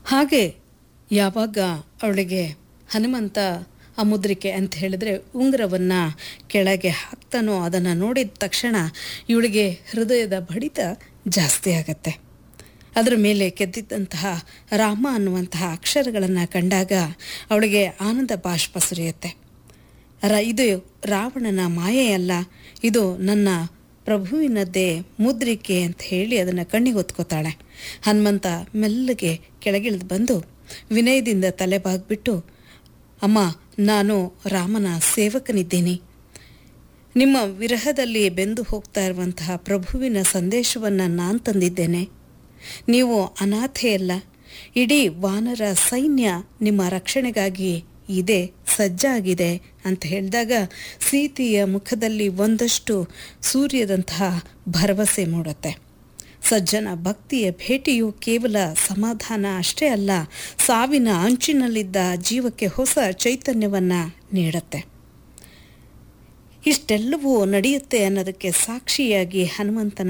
ಹಾಗೆ ಯಾವಾಗ ಅವಳಿಗೆ ಹನುಮಂತ ಆ ಮುದ್ರಿಕೆ ಅಂತ ಹೇಳಿದ್ರೆ ಉಂಗುರವನ್ನು ಕೆಳಗೆ ಹಾಕ್ತಾನೋ ಅದನ್ನು ನೋಡಿದ ತಕ್ಷಣ ಇವಳಿಗೆ ಹೃದಯದ ಬಡಿತ ಜಾಸ್ತಿ ಆಗತ್ತೆ ಅದರ ಮೇಲೆ ಕೆದ್ದಿದ್ದಂತಹ ರಾಮ ಅನ್ನುವಂತಹ ಅಕ್ಷರಗಳನ್ನು ಕಂಡಾಗ ಅವಳಿಗೆ ಆನಂದ ಬಾಷ್ಪ ಸುರಿಯುತ್ತೆ ರ ಇದು ರಾವಣನ ಮಾಯೆಯಲ್ಲ ಇದು ನನ್ನ ಪ್ರಭುವಿನದ್ದೇ ಮುದ್ರಿಕೆ ಅಂತ ಹೇಳಿ ಅದನ್ನು ಕಣ್ಣಿಗೆ ಹೊತ್ಕೋತಾಳೆ ಹನುಮಂತ ಮೆಲ್ಲಗೆ ಕೆಳಗಿಳಿದು ಬಂದು ವಿನಯದಿಂದ ತಲೆ ಬಾಗ್ಬಿಟ್ಟು ಅಮ್ಮ ನಾನು ರಾಮನ ಸೇವಕನಿದ್ದೀನಿ ನಿಮ್ಮ ವಿರಹದಲ್ಲಿ ಬೆಂದು ಹೋಗ್ತಾ ಇರುವಂತಹ ಪ್ರಭುವಿನ ಸಂದೇಶವನ್ನು ನಾನು ತಂದಿದ್ದೇನೆ ನೀವು ಅನಾಥೆಯಲ್ಲ ಇಡೀ ವಾನರ ಸೈನ್ಯ ನಿಮ್ಮ ರಕ್ಷಣೆಗಾಗಿ ಇದೆ ಸಜ್ಜಾಗಿದೆ ಅಂತ ಹೇಳಿದಾಗ ಸೀತೆಯ ಮುಖದಲ್ಲಿ ಒಂದಷ್ಟು ಸೂರ್ಯದಂತಹ ಭರವಸೆ ಮೂಡುತ್ತೆ ಸಜ್ಜನ ಭಕ್ತಿಯ ಭೇಟಿಯು ಕೇವಲ ಸಮಾಧಾನ ಅಷ್ಟೇ ಅಲ್ಲ ಸಾವಿನ ಅಂಚಿನಲ್ಲಿದ್ದ ಜೀವಕ್ಕೆ ಹೊಸ ಚೈತನ್ಯವನ್ನು ನೀಡುತ್ತೆ ಇಷ್ಟೆಲ್ಲವೂ ನಡೆಯುತ್ತೆ ಅನ್ನೋದಕ್ಕೆ ಸಾಕ್ಷಿಯಾಗಿ ಹನುಮಂತನ